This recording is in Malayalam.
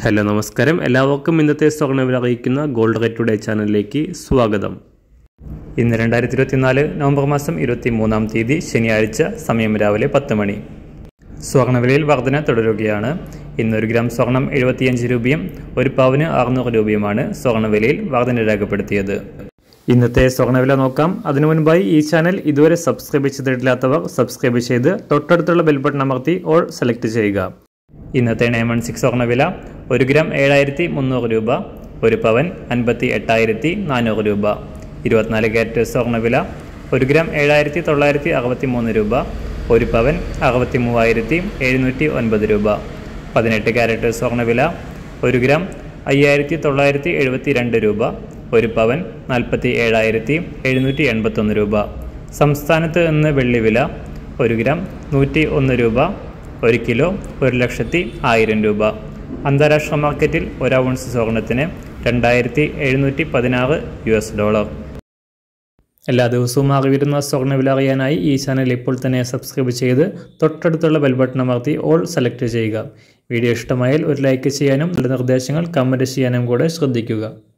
ഹലോ നമസ്കാരം എല്ലാവർക്കും ഇന്നത്തെ സ്വർണ്ണവില അറിയിക്കുന്ന ഗോൾഡ് റേറ്റ് ടുഡേ ചാനലിലേക്ക് സ്വാഗതം ഇന്ന് രണ്ടായിരത്തി ഇരുപത്തിനാല് നവംബർ മാസം ഇരുപത്തി മൂന്നാം തീയതി ശനിയാഴ്ച സമയം രാവിലെ പത്ത് മണി സ്വർണ്ണവിലയിൽ വർധന തുടരുകയാണ് ഇന്ന് ഒരു ഗ്രാം സ്വർണം എഴുപത്തിയഞ്ച് രൂപയും ഒരു പവന് അറുന്നൂറ് രൂപയുമാണ് സ്വർണ്ണവിലയിൽ വർധന രേഖപ്പെടുത്തിയത് ഇന്നത്തെ സ്വർണ്ണവില നോക്കാം അതിനു മുൻപായി ഈ ചാനൽ ഇതുവരെ സബ്സ്ക്രൈബ് ചെയ്തിട്ടില്ലാത്തവർ സബ്സ്ക്രൈബ് ചെയ്ത് തൊട്ടടുത്തുള്ള ബെൽ ബട്ടൺ അമർത്തി ഓൾ സെലക്ട് ചെയ്യുക ഇന്നത്തെ നയൻ വൺ സിക്സ് സ്വർണ്ണവില ഒരു ഗ്രാം ഏഴായിരത്തി മുന്നൂറ് രൂപ ഒരു പവൻ അൻപത്തി എട്ടായിരത്തി നാനൂറ് രൂപ ഇരുപത്തിനാല് ക്യാരറ്റ് സ്വർണ്ണവില ഒരു ഗ്രാം ഏഴായിരത്തി തൊള്ളായിരത്തി അറുപത്തി മൂന്ന് രൂപ ഒരു പവൻ അറുപത്തി മൂവായിരത്തി എഴുന്നൂറ്റി ഒൻപത് രൂപ പതിനെട്ട് ക്യാരറ്റ് സ്വർണ്ണവില ഒരു ഗ്രാം അയ്യായിരത്തി തൊള്ളായിരത്തി എഴുപത്തി രണ്ട് രൂപ ഒരു പവൻ നാൽപ്പത്തി ഏഴായിരത്തി എഴുന്നൂറ്റി എൺപത്തൊന്ന് രൂപ സംസ്ഥാനത്ത് നിന്ന് വെള്ളിവില ഒരു ഗ്രാം നൂറ്റി ഒന്ന് രൂപ ഒരു കിലോ ഒരു ലക്ഷത്തി ആയിരം രൂപ അന്താരാഷ്ട്ര മാർക്കറ്റിൽ ഒരു ഔൺസ് സ്വർണത്തിന് രണ്ടായിരത്തി എഴുന്നൂറ്റി പതിനാറ് യു എസ് ഡോളർ എല്ലാ ദിവസവും അറിവിരുന്ന സ്വർണ്ണവില അറിയാനായി ഈ ചാനൽ ഇപ്പോൾ തന്നെ സബ്സ്ക്രൈബ് ചെയ്ത് തൊട്ടടുത്തുള്ള ബെൽ ബട്ടൺ അമർത്തി ഓൾ സെലക്ട് ചെയ്യുക വീഡിയോ ഇഷ്ടമായാൽ ഒരു ലൈക്ക് ചെയ്യാനും നല്ല നിർദ്ദേശങ്ങൾ കമൻറ്റ് ചെയ്യാനും കൂടെ ശ്രദ്ധിക്കുക